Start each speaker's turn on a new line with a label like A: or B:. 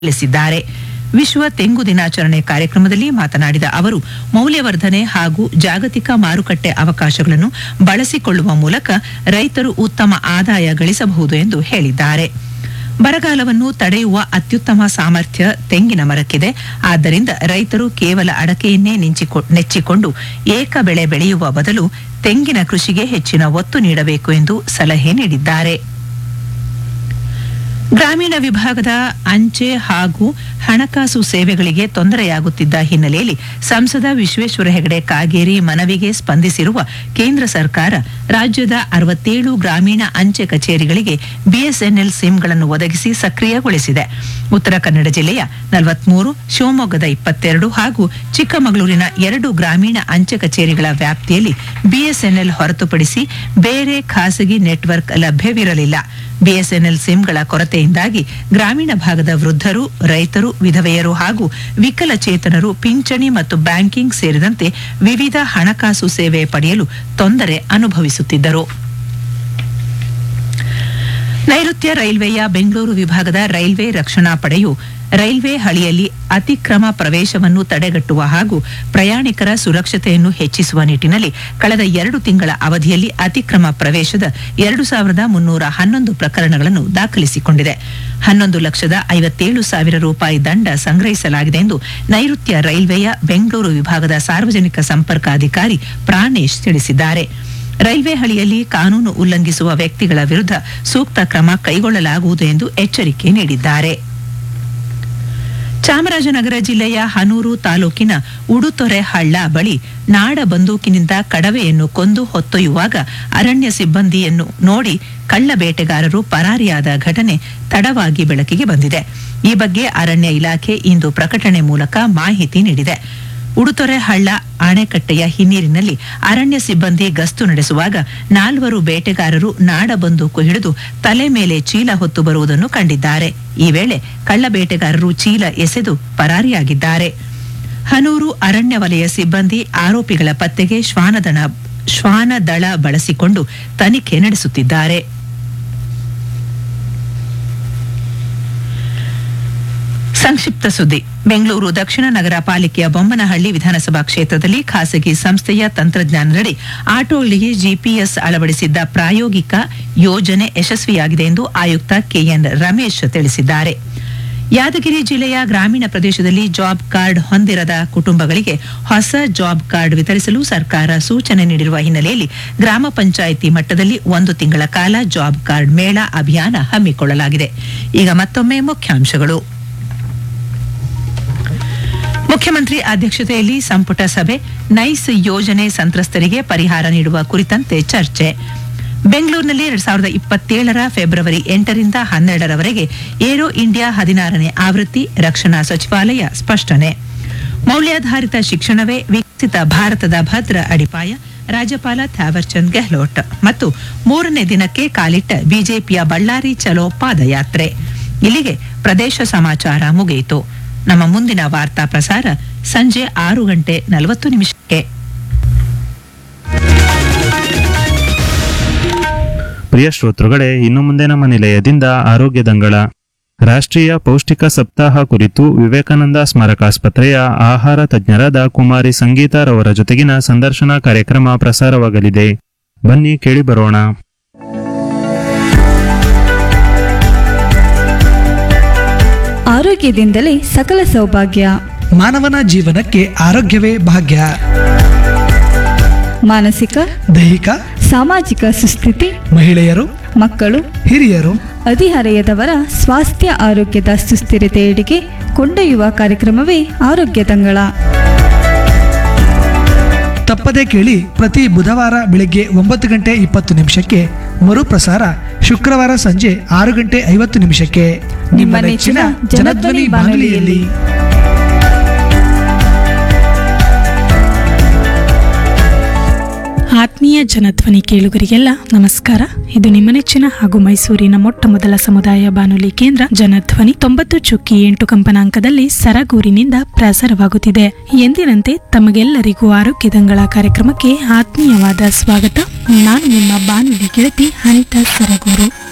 A: ತಿಳಿಸಿದ್ದಾರೆ ವಿಶ್ವ ತೆಂಗು ದಿನಾಚರಣೆ ಕಾರ್ಯಕ್ರಮದಲ್ಲಿ ಮಾತನಾಡಿದ ಅವರು ಮೌಲ್ಯವರ್ಧನೆ ಹಾಗೂ ಜಾಗತಿಕ ಮಾರುಕಟ್ಟೆ ಅವಕಾಶಗಳನ್ನು ಬಳಸಿಕೊಳ್ಳುವ ಮೂಲಕ ರೈತರು ಉತ್ತಮ ಆದಾಯ ಗಳಿಸಬಹುದು ಎಂದು ಹೇಳಿದ್ದಾರೆ ಬರಗಾಲವನ್ನು ತಡೆಯುವ ಅತ್ಯುತ್ತಮ ಸಾಮರ್ಥ್ಯ ತೆಂಗಿನ ಮರಕ್ಕಿದೆ ಆದ್ದರಿಂದ ರೈತರು ಕೇವಲ ಅಡಕೆಯನ್ನೇ ನಿಂಚಿಕೊ- ನೆಚ್ಚಿಕೊಂಡು ಏಕ ಬೆಳೆ ಬೆಳೆಯುವ ಬದಲು ತೆಂಗಿನ ಕೃಷಿಗೆ ಹೆಚ್ಚಿನ ಒತ್ತು ನೀಡಬೇಕು ಎಂದು ಸಲಹೆ ನೀಡಿದ್ದಾರೆ ಗ್ರಾಮೀಣ ವಿಭಾಗದ ಅಂಚೆ ಹಾಗೂ ಹಣಕಾಸು ಸೇವೆಗಳಿಗೆ ತೊಂದರೆಯಾಗುತ್ತಿದ್ದ ಹಿನ್ನೆಲೆಯಲ್ಲಿ ಸಂಸದ ವಿಶ್ವೇಶ್ವರ ಹೆಗಡೆ ಕಾಗೇರಿ ಮನವಿಗೆ ಸ್ಪಂದಿಸಿರುವ ಕೇಂದ್ರ ಸರ್ಕಾರ ರಾಜ್ಯದ ಅರವತ್ತೇಳು ಗ್ರಾಮೀಣ ಅಂಚೆ ಕಚೇರಿಗಳಿಗೆ ಬಿಎಸ್ಎನ್ಎಲ್ ಸಿಮ್ಗಳನ್ನು ಒದಗಿಸಿ ಸಕ್ರಿಯಗೊಳಿಸಿದೆ ಉತ್ತರ ಕನ್ನಡ ಜಿಲ್ಲೆಯ ನಲವತ್ಮೂರು ಶಿವಮೊಗ್ಗದ ಇಪ್ಪತ್ತೆರಡು ಹಾಗೂ ಚಿಕ್ಕಮಗಳೂರಿನ ಎರಡು ಗ್ರಾಮೀಣ ಅಂಚೆ ಕಚೇರಿಗಳ ವ್ಯಾಪ್ತಿಯಲ್ಲಿ ಬಿಎಸ್ಎನ್ಎಲ್ ಹೊರತುಪಡಿಸಿ ಬೇರೆ ಖಾಸಗಿ ನೆಟ್ವರ್ಕ್ ಲಭ್ಯವಿರಲಿಲ್ಲ ಬಿಎಸ್ಎನ್ಎಲ್ ಸಿಮ್ಗಳ ಕೊರತೆಯಿಂದಾಗಿ ಗ್ರಾಮೀಣ ಭಾಗದ ವೃದ್ಧರು ರೈತರು ವಿಧವೆಯರು ಹಾಗೂ ವಿಕಲಚೇತನರು ಪಿಂಚಣಿ ಮತ್ತು ಬ್ಯಾಂಕಿಂಗ್ ಸೇರಿದಂತೆ ವಿವಿಧ ಹಣಕಾಸು ಸೇವೆ ಪಡೆಯಲು ತೊಂದರೆ ಅನುಭವಿಸುತ್ತಿದ್ದರು ನೈಋತ್ಯ ರೈಲ್ವೆಯ ಬೆಂಗಳೂರು ವಿಭಾಗದ ರೈಲ್ವೆ ರಕ್ಷಣಾ ಪಡೆಯು ರೈಲ್ವೆ ಹಳಿಯಲ್ಲಿ ಅತಿಕ್ರಮ ಪ್ರವೇಶವನ್ನು ತಡೆಗಟ್ಟುವ ಹಾಗೂ ಪ್ರಯಾಣಿಕರ ಸುರಕ್ಷತೆಯನ್ನು ಹೆಚ್ಚಿಸುವ ನಿಟ್ಟಿನಲ್ಲಿ ಕಳೆದ ಎರಡು ತಿಂಗಳ ಅವಧಿಯಲ್ಲಿ ಅತಿಕ್ರಮ ಪ್ರವೇಶದ ಎರಡು ಸಾವಿರದ ಮುನ್ನೂರ ಹನ್ನೊಂದು ಪ್ರಕರಣಗಳನ್ನು ದಾಖಲಿಸಿಕೊಂಡಿದೆ ಹನ್ನೊಂದು ಲಕ್ಷದ ಐವತ್ತೇಳು ಸಾವಿರ ರೂಪಾಯಿ ದಂಡ ಸಂಗ್ರಹಿಸಲಾಗಿದೆ ಎಂದು ನೈಋತ್ಯ ರೈಲ್ವೆಯ ಬೆಂಗಳೂರು ವಿಭಾಗದ ಸಾರ್ವಜನಿಕ ಸಂಪರ್ಕಾಧಿಕಾರಿ ಪ್ರಾಣೇಶ್ ತಿಳಿಸಿದ್ದಾರೆ ರೈಲ್ವೆ ಹಳಿಯಲ್ಲಿ ಕಾನೂನು ಉಲ್ಲಂಘಿಸುವ ವ್ಯಕ್ತಿಗಳ ವಿರುದ್ಧ ಸೂಕ್ತ ಕ್ರಮ ಕೈಗೊಳ್ಳಲಾಗುವುದು ಎಂದು ಎಚ್ಚರಿಕೆ ನೀಡಿದ್ದಾರೆ ಚಾಮರಾಜನಗರ ಜಿಲ್ಲೆಯ ಹನೂರು ತಾಲೂಕಿನ ಉಡುತೊರೆ ಹಳ್ಳ ಬಳಿ ನಾಡ ಬಂದೂಕಿನಿಂದ ಕಡವೆಯನ್ನು ಕೊಂದು ಹೊತ್ತೊಯ್ಯುವಾಗ ಅರಣ್ಯ ಸಿಬ್ಬಂದಿಯನ್ನು ನೋಡಿ ಕಳ್ಳ ಬೇಟೆಗಾರರು ಪರಾರಿಯಾದ ಘಟನೆ ತಡವಾಗಿ ಬೆಳಕಿಗೆ ಬಂದಿದೆ ಈ ಬಗ್ಗೆ ಅರಣ್ಯ ಇಲಾಖೆ ಇಂದು ಪ್ರಕಟಣೆ ಮೂಲಕ ಮಾಹಿತಿ ನೀಡಿದೆ ಉಡುತೊರೆ ಹಳ್ಳ ಅಣೆಕಟ್ಟೆಯ ಹಿನ್ನೀರಿನಲ್ಲಿ ಅರಣ್ಯ ಸಿಬ್ಬಂದಿ ಗಸ್ತು ನಡೆಸುವಾಗ ನಾಲ್ವರು ಬೇಟೆಗಾರರು ನಾಡ ಬಂದೂಕು ಹಿಡಿದು ತಲೆ ಮೇಲೆ ಚೀಲ ಹೊತ್ತು ಬರುವುದನ್ನು ಕಂಡಿದ್ದಾರೆ ಈ ವೇಳೆ ಕಳ್ಳ ಬೇಟೆಗಾರರು ಚೀಲ ಎಸೆದು ಪರಾರಿಯಾಗಿದ್ದಾರೆ ಹನೂರು ಅರಣ್ಯ ವಲಯ ಸಿಬ್ಬಂದಿ ಆರೋಪಿಗಳ ಪತ್ತೆಗೆ ಶ್ವಾನದಳ ಶ್ವಾನದಳ ಬಳಸಿಕೊಂಡು ತನಿಖೆ ನಡೆಸುತ್ತಿದ್ದಾರೆ ಸಂಕ್ಷಿಪ್ತ ಸುದ್ದಿ ಬೆಂಗಳೂರು ದಕ್ಷಿಣ ನಗರ ಪಾಲಿಕೆಯ ಬೊಮ್ಮನಹಳ್ಳಿ ವಿಧಾನಸಭಾ ಕ್ಷೇತ್ರದಲ್ಲಿ ಖಾಸಗಿ ಸಂಸ್ಥೆಯ ತಂತ್ರಜ್ಞಾನದಡಿ ಆಟೋಗಳಿಗೆ ಜಿಪಿಎಸ್ ಅಳವಡಿಸಿದ್ದ ಪ್ರಾಯೋಗಿಕ ಯೋಜನೆ ಯಶಸ್ವಿಯಾಗಿದೆ ಎಂದು ಆಯುಕ್ತ ಕೆಎನ್ ರಮೇಶ್ ತಿಳಿಸಿದ್ದಾರೆ ಯಾದಗಿರಿ ಜಿಲ್ಲೆಯ ಗ್ರಾಮೀಣ ಪ್ರದೇಶದಲ್ಲಿ ಜಾಬ್ ಕಾರ್ಡ್ ಹೊಂದಿರದ ಕುಟುಂಬಗಳಿಗೆ ಹೊಸ ಜಾಬ್ ಕಾರ್ಡ್ ವಿತರಿಸಲು ಸರ್ಕಾರ ಸೂಚನೆ ನೀಡಿರುವ ಹಿನ್ನೆಲೆಯಲ್ಲಿ ಗ್ರಾಮ ಪಂಚಾಯಿತಿ ಮಟ್ಟದಲ್ಲಿ ಒಂದು ತಿಂಗಳ ಕಾಲ ಜಾಬ್ ಕಾರ್ಡ್ ಮೇಳ ಅಭಿಯಾನ ಹಮ್ಮಿಕೊಳ್ಳಲಾಗಿದೆ ಈಗ ಮತ್ತೊಮ್ಮೆ ಮುಖ್ಯಾಂಶಗಳು ಮುಖ್ಯಮಂತ್ರಿ ಅಧ್ಯಕ್ಷತೆಯಲ್ಲಿ ಸಂಪುಟ ಸಭೆ ನೈಸ್ ಯೋಜನೆ ಸಂತ್ರಸ್ತರಿಗೆ ಪರಿಹಾರ ನೀಡುವ ಕುರಿತಂತೆ ಚರ್ಚೆ ಬೆಂಗಳೂರಿನಲ್ಲಿ ಎರಡ್ ಸಾವಿರದ ಇಪ್ಪತ್ತೇಳರ ಫೆಬ್ರವರಿ ಎಂಟರಿಂದ ಹನ್ನೆರಡರವರೆಗೆ ಏರೋ ಇಂಡಿಯಾ ಹದಿನಾರನೇ ಆವೃತ್ತಿ ರಕ್ಷಣಾ ಸಚಿವಾಲಯ ಸ್ಪಷ್ಟನೆ ಮೌಲ್ಯಾಧಾರಿತ ಶಿಕ್ಷಣವೇ ವಿಕಸಿತ ಭಾರತದ ಭದ್ರ ಅಡಿಪಾಯ ರಾಜ್ಯಪಾಲ ಥಾವರ್ಚಂದ್ ಗೆಹ್ಲೋಟ್ ಮತ್ತು ಮೂರನೇ ದಿನಕ್ಕೆ ಕಾಲಿಟ್ಟ ಬಿಜೆಪಿಯ ಬಳ್ಳಾರಿ ಚಲೋ ಪಾದಯಾತ್ರೆ ಇಲ್ಲಿಗೆ ಪ್ರದೇಶ ಸಮಾಚಾರ ಮುಗಿಯಿತು ನಮ್ಮ ಮುಂದಿನ ವಾರ್ತಾ ಪ್ರಸಾರ ಸಂಜೆ ಆರು ಗಂಟೆ ನಲವತ್ತು ನಿಮಿಷಕ್ಕೆ
B: ಪ್ರಿಯ ಶ್ರೋತೃಗಳೇ ಇನ್ನು ಮುಂದೆ ನಮ್ಮ ನಿಲಯದಿಂದ ಆರೋಗ್ಯ ದಂಗಳ ರಾಷ್ಟ್ರೀಯ ಪೌಷ್ಟಿಕ ಸಪ್ತಾಹ ಕುರಿತು ವಿವೇಕಾನಂದ ಸ್ಮಾರಕಾಸ್ಪತ್ರೆಯ ಆಹಾರ ತಜ್ಞರಾದ ಕುಮಾರಿ ಸಂಗೀತಾರವರ ಜೊತೆಗಿನ ಸಂದರ್ಶನ ಕಾರ್ಯಕ್ರಮ ಪ್ರಸಾರವಾಗಲಿದೆ ಬನ್ನಿ ಕೇಳಿ ಬರೋಣ
C: ಆರೋಗ್ಯದಿಂದಲೇ ಸಕಲ ಸೌಭಾಗ್ಯ
D: ಮಾನವನ ಜೀವನಕ್ಕೆ ಆರೋಗ್ಯವೇ ಭಾಗ್ಯ
C: ಮಾನಸಿಕ
D: ದೈಹಿಕ
C: ಸಾಮಾಜಿಕ ಸುಸ್ಥಿತಿ
D: ಮಹಿಳೆಯರು
C: ಮಕ್ಕಳು
D: ಹಿರಿಯರು
C: ಹದಿಹರೆಯದವರ ಸ್ವಾಸ್ಥ್ಯ ಆರೋಗ್ಯದ ಸುಸ್ಥಿರತೆಯೆಡೆಗೆ ಕೊಂಡೊಯ್ಯುವ ಕಾರ್ಯಕ್ರಮವೇ ಆರೋಗ್ಯ ತಂಗಳ
D: ತಪ್ಪದೇ ಕೇಳಿ ಪ್ರತಿ ಬುಧವಾರ ಬೆಳಗ್ಗೆ ಒಂಬತ್ತು ಗಂಟೆ ಇಪ್ಪತ್ತು ನಿಮಿಷಕ್ಕೆ ಮರುಪ್ರಸಾರ ಶುಕ್ರವಾರ ಸಂಜೆ ಆರು ಗಂಟೆ ಐವತ್ತು ನಿಮಿಷಕ್ಕೆ ನಿಮ್ಮ ನೆಚ್ಚಿನ ಜನಧ್ವನಿ ಬಾನುಲಿಯಲ್ಲಿ
E: ಆತ್ಮೀಯ ಜನಧ್ವನಿ ಕೇಳುಗರಿಗೆಲ್ಲ ನಮಸ್ಕಾರ ಇದು ನಿಮ್ಮ ನೆಚ್ಚಿನ ಹಾಗೂ ಮೈಸೂರಿನ ಮೊಟ್ಟ ಮೊದಲ ಸಮುದಾಯ ಬಾನುಲಿ ಕೇಂದ್ರ ಜನಧ್ವನಿ ತೊಂಬತ್ತು ಚುಕ್ಕಿ ಎಂಟು ಕಂಪನಾಂಕದಲ್ಲಿ ಸರಗೂರಿನಿಂದ ಪ್ರಸಾರವಾಗುತ್ತಿದೆ ಎಂದಿನಂತೆ ತಮಗೆಲ್ಲರಿಗೂ ಆರೋಗ್ಯದಂಗಳ ಕಾರ್ಯಕ್ರಮಕ್ಕೆ ಆತ್ಮೀಯವಾದ ಸ್ವಾಗತ ನಾನು ನಿಮ್ಮ ಬಾನುಲಿ ಗೆಳತಿ ಅನಿತಾ ಸರಗೂರು